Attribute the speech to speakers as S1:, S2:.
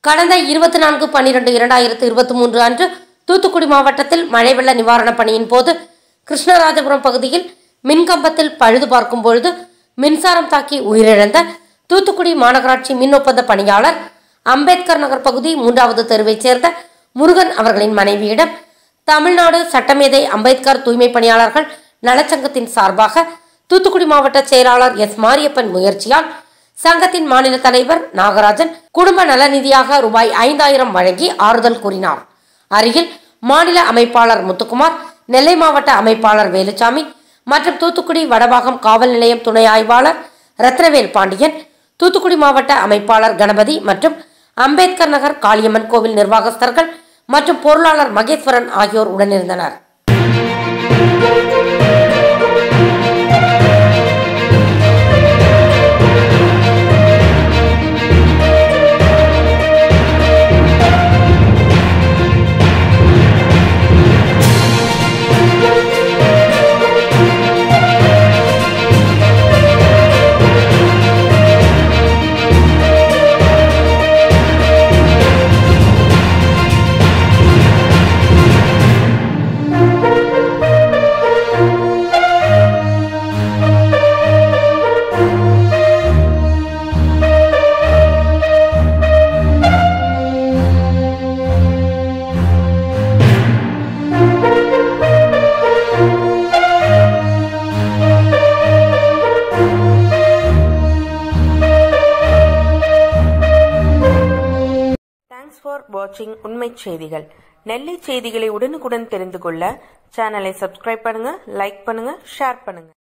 S1: கடந்த இருபத்தி நான்கு பன்னிரண்டு இரண்டாயிரத்து இருபத்தி மூன்று அன்று தூத்துக்குடி மாவட்டத்தில் மழை வெள்ள நிவாரணப் பணியின் போது கிருஷ்ணராஜபுரம் பகுதியில் மின்கம்பத்தில் பழுது பார்க்கும் பொழுது மின்சாரம் தாக்கி உயிரிழந்த தூத்துக்குடி மாநகராட்சி மின் ஒப்பந்த பணியாளர் அம்பேத்கர் நகர் பகுதி மூன்றாவது தெருவைச் சேர்ந்த முருகன் அவர்களின் மனைவியிடம் தமிழ்நாடு சட்டமேதை அம்பேத்கர் தூய்மை பணியாளர்கள் நலச்சங்கத்தின் சார்பாக தூத்துக்குடி மாவட்ட செயலாளர் எஸ் மாரியப்பன் முயற்சியால் சங்கத்தின் மாநில தலைவர் நாகராஜன் குடும்ப நலநிதியாக ரூபாய் ஐந்தாயிரம் வழங்கி ஆறுதல் கூறினார் அருகில் மாநில அமைப்பாளர் முத்துக்குமார் நெல்லை மாவட்ட அமைப்பாளர் வேலுச்சாமி மற்றும் தூத்துக்குடி வடபாகம் காவல் நிலையம் துணை ஆய்வாளர் ரத்னவேல் பாண்டியன் தூத்துக்குடி மாவட்ட அமைப்பாளர் கணபதி மற்றும் அம்பேத்கர் நகர் காளியம்மன் கோவில் நிர்வாகஸ்தர்கள் மற்றும் பொருளாளர் மகேஸ்வரன் ஆகியோர் உடனிருந்தனர்
S2: தேங்க்ஸ் ஃபார் வாட்சிங் உண்மை செய்திகள் நெல்லை செய்திகளை உடனுக்குடன் தெரிந்து கொள்ள சேனலை சப்ஸ்கிரைப் பண்ணுங்க லைக் பண்ணுங்க ஷேர் பண்ணுங்க